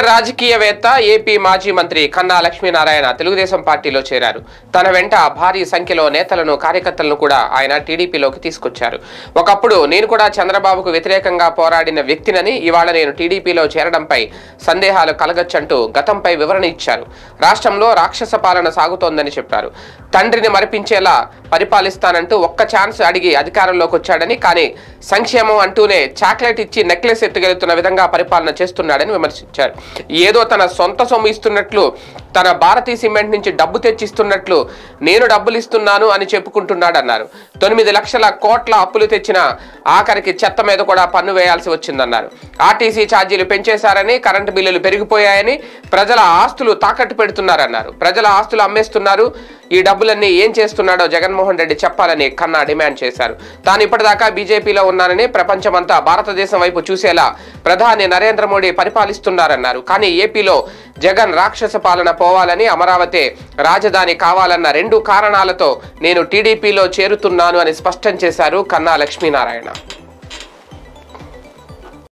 senior రాజకీయవేత్త AP మాజీ మంత్రి కన్నా లక్ష్మీనారాయణ తెలుగుదేశం పార్టీలో చేరారు తన వెంట భారీ సంఖ్యలో నేతలను కార్యకర్తలను కూడా ఆయన టీడీపీలోకి తీసుకొచ్చారు ఒకప్పుడు నేను కూడా చంద్రబాబుకు వ్యతిరేకంగా పోరాడిన వ్యక్తినని ఇవాళ నేను టీడీపీలో చేరడంపై సందేహాలు కలగచ్చంటూ గతంపై వివరణ ఇచ్చారు రాష్ట్రంలో రాక్షస పాలన సాగుతోందని చెప్పారు తండ్రిని మరిపించేలా పరిపాలిస్తానంటూ ఒక్క ఛాన్స్ అడిగి అధికారంలోకి వచ్చాడని కానీ సంక్షేమం అంటూనే చాక్లెట్ ఇచ్చి నెక్లెస్ ఎత్తుకెళ్తున్న విధంగా పరిపాలన చేస్తున్నాడని విమర్శించారు ఏదో తన సొంత సొమ్ము ఇస్తున్నట్లు తన భారతీ సిమెంట్ నుంచి డబ్బు తెచ్చిస్తున్నట్లు నేను డబ్బులు ఇస్తున్నాను అని చెప్పుకుంటున్నాడన్నారు తొమ్మిది లక్షల కోట్ల అప్పులు తెచ్చిన ఆఖరికి చెత్త మీద కూడా పన్ను వేయాల్సి వచ్చిందన్నారు ఆర్టీసీ ఛార్జీలు పెంచేశారని కరెంటు బిల్లులు పెరిగిపోయాయని ప్రజల ఆస్తులు తాకట్టు పెడుతున్నారన్నారు ప్రజల ఆస్తులు అమ్మేస్తున్నారు ఈ డబ్బులన్నీ ఏం చేస్తున్నాడో జగన్మోహన్ రెడ్డి చెప్పాలని కన్నా డిమాండ్ చేశారు తాను ఇప్పటిదాకా బీజేపీలో ఉన్నానని ప్రపంచమంతా భారతదేశం వైపు చూసేలా ప్రధాని నరేంద్ర మోడీ పరిపాలిస్తున్నారన్నారు కానీ ఏపీలో జగన్ రాక్షస పాలన పోవాలని అమరావతి రాజధాని కావాలన్న రెండు కారణాలతో నేను టీడీపీలో చేరుతున్నాను అని స్పష్టం చేశారు కన్నా లక్ష్మీనారాయణ